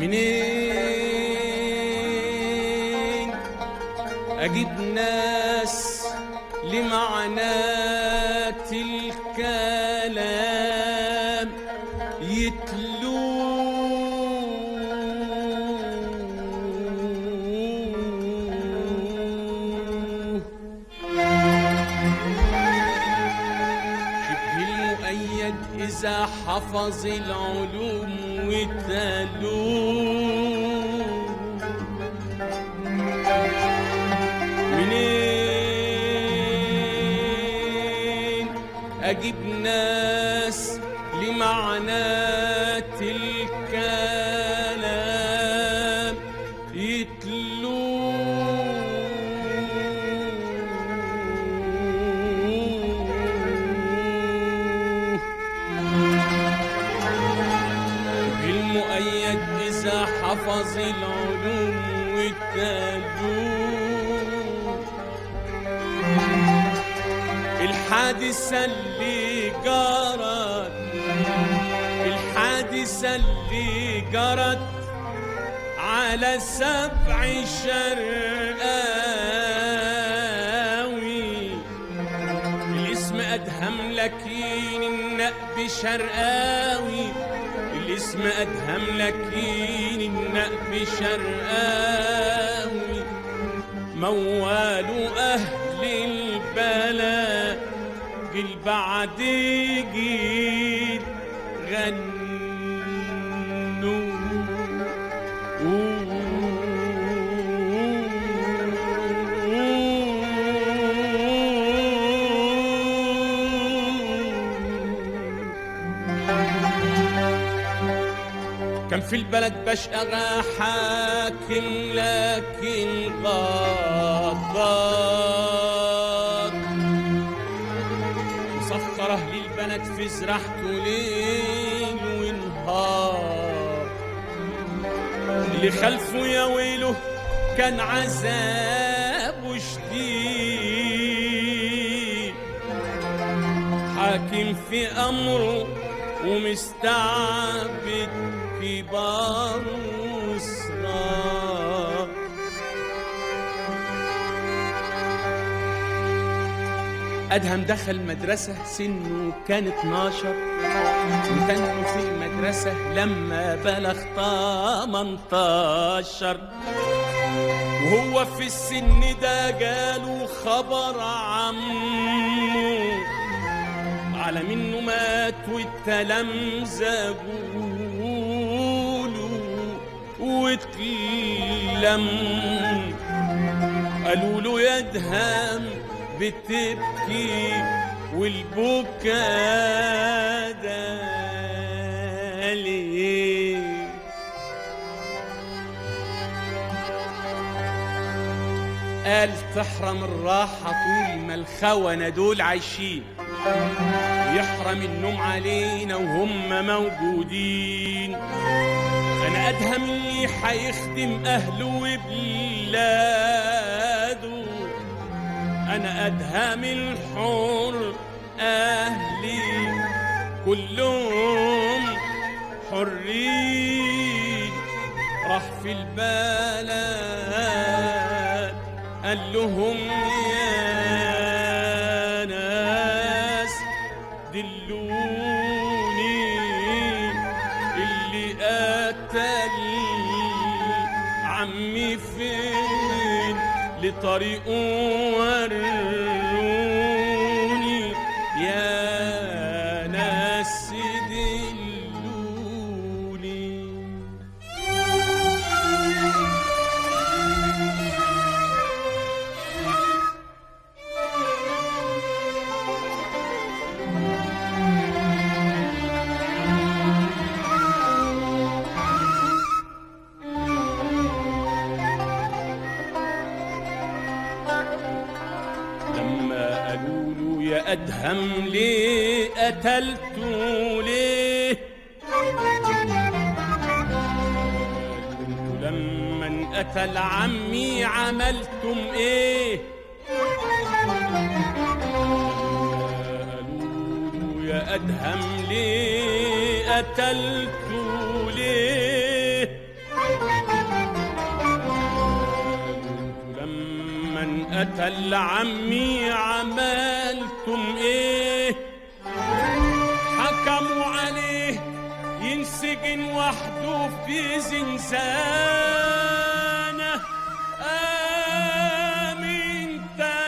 منين أجيب ناس لمعنات الكلام يتلوه شبه المؤيد إذا حفظ العلوم وتلوه منين أجيب ناس لمعنات الكلام يتلوه بالمؤيد إذا حفظ العلوم والتلوم الحادثة اللي جرت الحادثة اللي جرت على سبع شرقاوي الاسم أدهم لكين النقب شرقاوي الاسم أدهم لكين النقب شرقاوي موال أهل البلا جيل بعد جيل غنوا كان في البلد بشقى حاكم لكن غضب مسخر أهل البلد في زرعته ليل ونهار اللي خلفه يا ويله كان عذاب شديد حاكم في أمره ومستعبد كبار وصغار أدهم دخل مدرسة سنه كان 12 وكان في المدرسة لما بلغ 18 وهو في السن ده جاله خبر عمه على منه مات والتلامذة جوله واتلم قالوا له يا دهام بتبكي والبكا ده ليه قال تحرم الراحة طول ما الخونة دول عايشين يحرم النوم علينا وهم موجودين انا ادهم اللي حيخدم اهله وبلاده انا ادهم الحر اهلي كلهم حرين راح في البلد قال لهم يا ناس دلوني اللي قتل عمي فين لطريقه وروني يا ناس دلوني لما قالوا له يا أدهم ليه قتلته ليه كنت لما انقتل عمي عملتم ايه قالوا له يا أدهم ليه قتلته ليه خل عمي عملتم ايه حكموا عليه ينسجن وحده في زنزانة آمين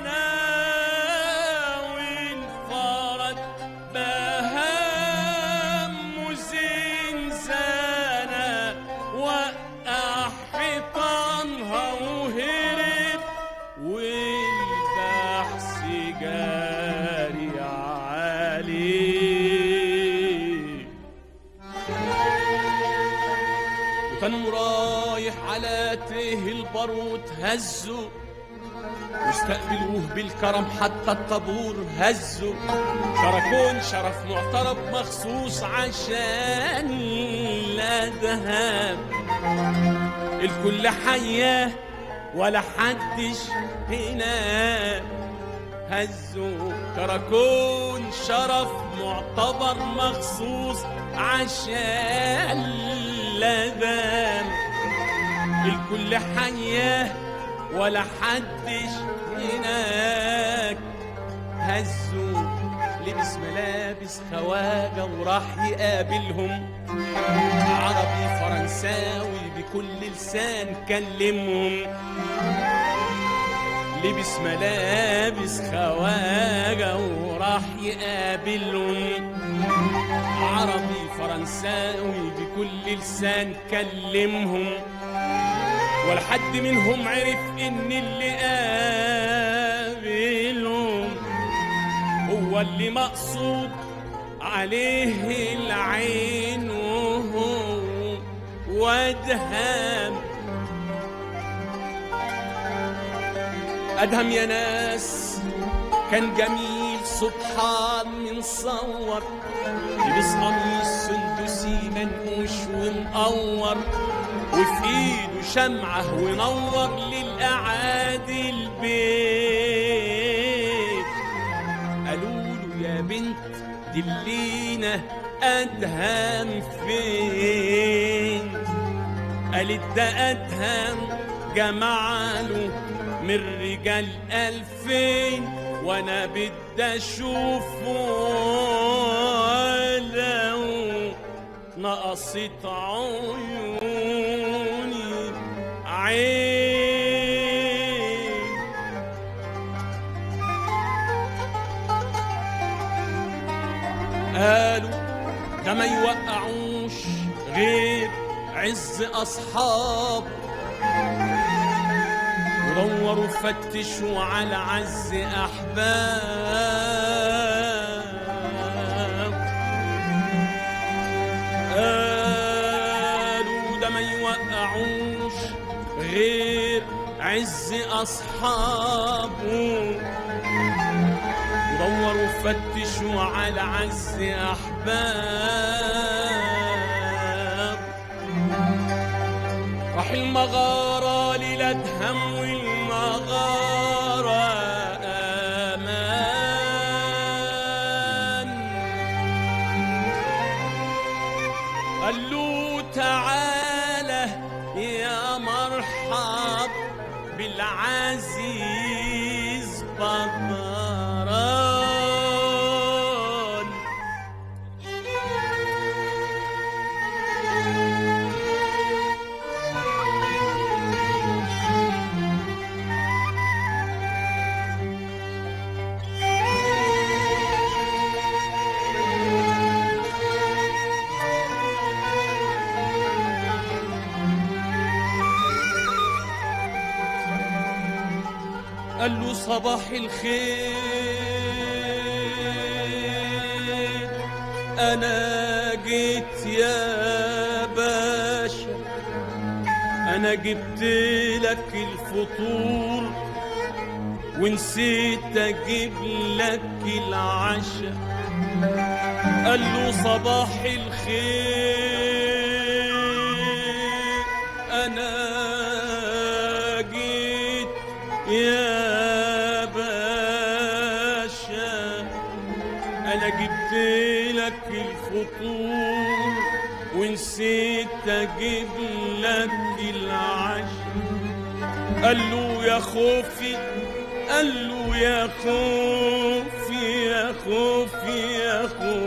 تناول فرد بهم زنزانة وقع حيطانها وهرب والبحث جاري عليه وكانوا رايح على تيه البارود هزوا واستقبلوه بالكرم حتى الطابور هزوا شركون شرف معترف مخصوص عشان لا ذهب الكل حياه ولا حدش هنا هزوا كراكون شرف معتبر مخصوص عشان لبان الكل حياه ولا حدش هناك هزوا لبس ملابس خواجة وراح يقابلهم عربي فرنساوي بكل لسان كلمهم لبس ملابس خواجة وراح يقابلهم عربي فرنساوي بكل لسان كلمهم ولا حد منهم عرف ان اللي قابلهم هو اللي مقصود عليه العين وهو وادهم ادهم يا ناس كان جميل سبحان من صور لبس قميص سندسي منقوش ومقور وفي ايده شمعة ونور للأعادي البيت قالوا له يا بنت دلينا أدهم فين قالت ده أدهم جمعله من رجال ألفين وأنا بدي أشوفه لو نقصت عيوني عين قالوا ده ما يوقعوش غير عز أصحاب ودوروا فتشوا على عز أحباب قالوا ده ما يوقعوش غير عز أصحابه ودوروا فتشوا على عز أحباب راح المغارة للأدهم والمغارة أمان قال له تعالى يا مرحب بالعزيز بدران قال له صباح الخير انا جيت يا باشا انا جبت لك الفطور ونسيت اجيب لك العشاء قال له صباح الخير انا جيت يا باشا انا جبت لك الفطور ونسيت اجيب لك العشاء قال له يا خوفي قال له يا خوفي يا خوفي يا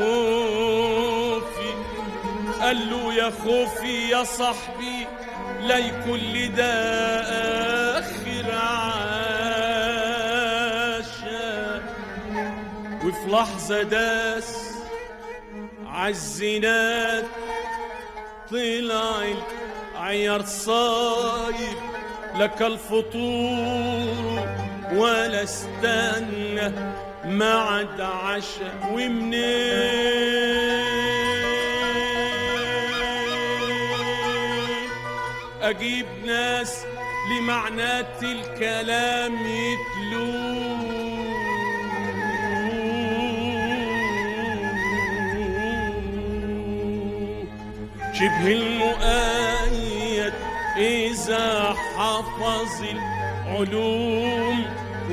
خوفي قال له يا خوفي يا صاحبي لا يكون لي ده آخر عاشا وفي لحظة داس عالزناد طلع العيار صاير لك الفطور ولا استنى ما عاد عشا ومنين اجيب ناس لمعنات الكلام يتلوه شبه المؤيد إذا حفظ العلوم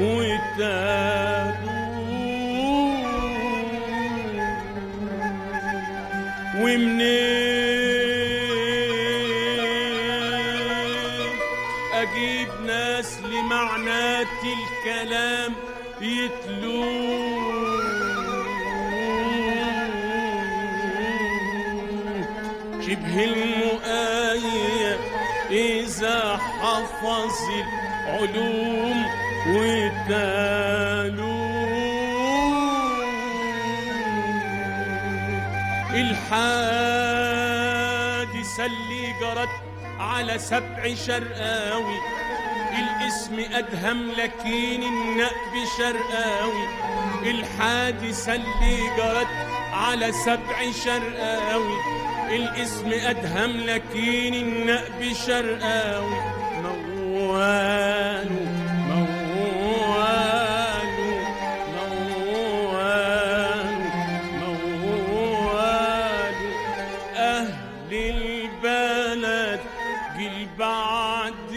وتادوه ومنين أجيب ناس لمعنات الكلام يتلوه شبه المؤيد إذا حفظ العلوم وتالوه الحادثة اللي جرت على سبع شرقاوي الاسم أدهم لكن النقب شرقاوي الحادثة اللي جرت على سبع شرقاوي الاسم أدهم لكن النقب شرقاوي موالو موالو موالو موالو أهل البلد جيل بعد